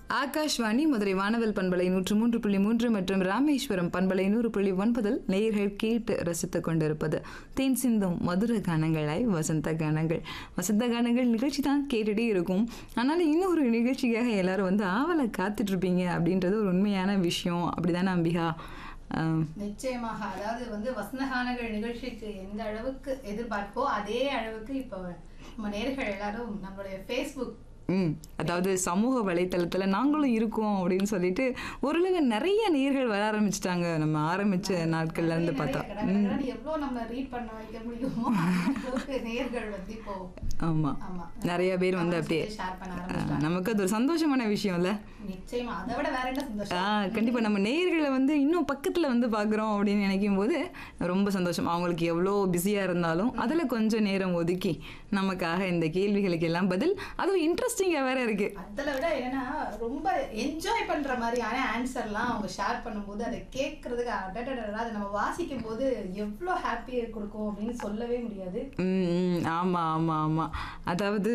ஆகாஷ்வாணி மதுரை வானவல் பண்பலை நூற்று மூன்று புள்ளி மூன்று மற்றும் ராமேஸ்வரம் பண்பலை நூறு புள்ளி ஒன்பதில் நேயர்கள் கேட்டு ரசித்துக் கொண்டிருப்பது தேன் சிந்தும் மதுர கானங்களாய் வசந்த கானங்கள் வசந்த கானங்கள் நிகழ்ச்சி தான் கேட்டுட்டே இருக்கும் ஆனாலும் இன்னொரு நிகழ்ச்சிக்காக எல்லாரும் வந்து ஆவலை காத்துட்டு இருப்பீங்க அப்படின்றது ஒரு உண்மையான விஷயம் அப்படிதானே அம்பிகா ஆம், நிச்சயமாக அதாவது வந்து வசந்தகானங்கள் நிகழ்ச்சிக்கு எந்த அளவுக்கு எதிர்பார்ப்போ அதே அளவுக்கு இப்போ நம்ம நேர்கள் எல்லாரும் நம்மளுடைய ஃபேஸ்புக் ம் அதாவது சமூக வலைத்தளத்துல நாங்களும் இருக்கோம் அப்படின்னு சொல்லிட்டு ஓரளவு நிறைய நேர்கள் வர ஆரம்பிச்சிட்டாங்க நம்ம ஆரம்பிச்ச நாட்கள்ல இருந்து பார்த்தா எவ்வளோ நம்ம ரீட் பண்ண வைக்க முடியுமோ அந்த அளவுக்கு நேர்கள் வந்து இப்போ ஆமா ஆமா நிறைய பேர் வந்து அப்படியே ஷேர் பண்ண ஆ, ஆரம்பிச்சிட்டாங்க நமக்கு அது ஒரு சந்தோஷமான விஷயம்ல நிச்சயமா அதை விட வேற என்ன ஆ சந்தோஷம் கண்டிப்பா நம்ம நேயர்களை வந்து இன்னும் பக்கத்துல வந்து பாக்குறோம் அப்படின்னு நினைக்கும் போது ரொம்ப சந்தோஷம் அவங்களுக்கு எவ்வளோ பிஸியா இருந்தாலும் அதுல கொஞ்சம் நேரம் ஒதுக்கி நமக்காக இந்த கேள்விகளுக்கு எல்லாம் பதில் அதுவும் இன்ட்ரெஸ்டிங்கா வேற இருக்கு அதில் விட என்னன்னா ரொம்ப என்ஜாய் பண்ற மாதிரியான ஆன்சர்லாம் அவங்க ஷேர் பண்ணும்போது அதை கேட்கறதுக்கு அடடடடா அதை நம்ம வாசிக்கும் போது எவ்வளோ ஹாப்பியை கொடுக்கும் அப்படின்னு சொல்லவே முடியாது ம், ம், ஆமா ஆமா ஆமா அதாவது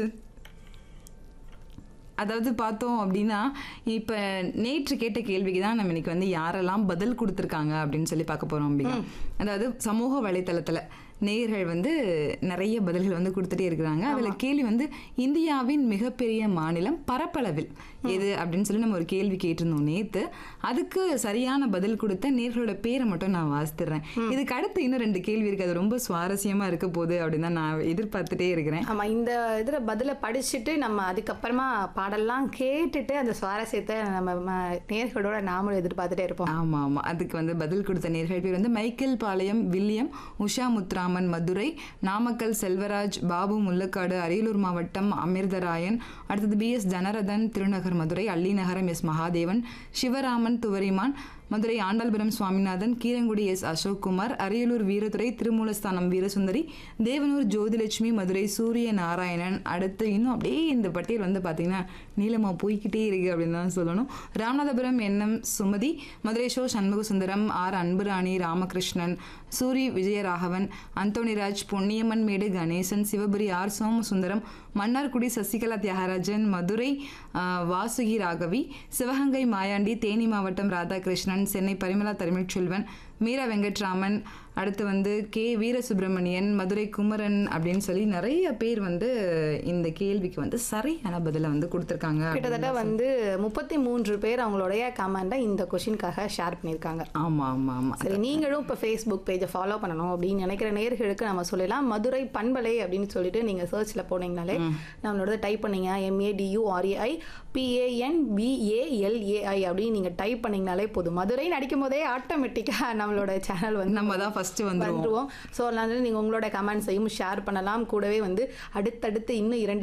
அதாவது பார்த்தோம் அப்படின்னா இப்போ நேற்று கேட்ட கேள்விக்கு தான் நம்ம இன்னைக்கு வந்து யாரெல்லாம் பதில் கொடுத்துருக்காங்க அப்படின்னு சொல்லி பார்க்க போறோம் அப்படிங்க அதாவது சமூக வலைத்தளத்துல நேயர்கள் வந்து நிறைய பதில்கள் வந்து கொடுத்துட்டே இருக்கிறாங்க அதுல கேள்வி வந்து இந்தியாவின் மிகப்பெரிய மாநிலம் பரப்பளவில் எது அப்படின்னு சொல்லி நம்ம ஒரு கேள்வி கேட்டிருந்தோம் நேத்து அதுக்கு சரியான பதில் கொடுத்த நேர்களோட பேரை மட்டும் நான் வாசித்துறேன் இதுக்கு அடுத்து இன்னும் ரெண்டு கேள்வி இருக்கு அது ரொம்ப சுவாரஸ்யமா இருக்க போகுது அப்படின்னு தான் நான் எதிர்பார்த்துட்டே இருக்கிறேன் ஆமா இந்த இதுல பதில படிச்சுட்டு நம்ம அதுக்கப்புறமா பாடல்லாம் கேட்டுட்டு அந்த சுவாரஸ்யத்தை நம்ம ம- நேர்களோட நாமளும் எதிர்பார்த்துட்டே இருப்போம் ஆமா ஆமா அதுக்கு வந்து பதில் கொடுத்த நேர்கள் பேர் வந்து மைக்கேல் பாளையம் வில்லியம் உஷா முத்துராமன் மதுரை நாமக்கல் செல்வராஜ் பாபு முல்லக்காடு அரியலூர் மாவட்டம் அமிர்தராயன் அடுத்தது P S Janardhan Thirunagar Madurai Allinagaram S Mahadevan Sivaraman Thuvariman Madurai Andalpuram Swaminathan Keerangudi S Ashokkumar Ariyalur Veeradurai Thirumoolasthanam Veerasundari Devanur Jothilakshmi Madurai Surya Narayanan அடுத்து இன்னும் அப்படியே இந்த பட்டியல் வந்து பார்த்தீங்கன்னா நீளமா போய்க்கிட்டே இருக்கு அப்படின்னு தான் சொல்லணும் ராமநாதபுரம் என்எம் சுமதி மதுரை ஷோ சண்முக சுந்தரம் ஆர் அன்புராணி ராமகிருஷ்ணன் சூரி விஜயராகவன் அந்தோணிராஜ் பொன்னியம்மன் மேடு கணேசன் சிவபுரி ஆர் சோமசுந்தரம் மன்னார்குடி சசிகலா தியாகராஜன் மதுரை ஆ, வாசுகி ராகவி சிவகங்கை மாயாண்டி தேனி மாவட்டம் ராதாகிருஷ்ணன் சென்னை பரிமலா தமிழ்ச்செல்வன் மீரா வெங்கட்ராமன் அடுத்து வந்து கே வீரசுப்பிரமணியன் மதுரை குமரன் அப்படின்னு சொல்லி நிறைய பேர் வந்து இந்த கேள்விக்கு வந்து சரியான பதிலை வந்து கொடுத்துருக்காங்க கிட்டத்தட்ட வந்து முப்பத்தி மூன்று பேர் அவங்களுடைய கமெண்டை இந்த கொஷினுக்காக ஷேர் பண்ணியிருக்காங்க ஆமா ஆமா ஆமா சரி நீங்களும் இப்போ ஃபேஸ்புக் பேஜை ஃபாலோ பண்ணணும் அப்படின்னு நினைக்கிற நேர்களுக்கு நம்ம சொல்லலாம் மதுரை பண்பலை அப்படின்னு சொல்லிட்டு நீங்கள் சர்ச்சில் போனீங்கனாலே நம்மளோட டைப் பண்ணீங்க எம்ஏடியூஆர்ஏஐ பிஏஎன் பிஏஎல்ஏஐ அப்படின்னு நீங்கள் டைப் பண்ணீங்கனாலே போதும் மதுரை நடிக்கும் போதே ஆட்டோமேட்டிக்காக நம்மளோட சேனல் வந்து நம்ம தான் ஃபர்ஸ்ட் வந்துருவோம் வந்துருவோம் ஸோ அதனால நீங்கள் உங்களோட கமெண்ட்ஸையும் ஷேர் பண்ணலாம் கூடவே வந்து அடுத்தடுத்து இன்னும் இரண்டு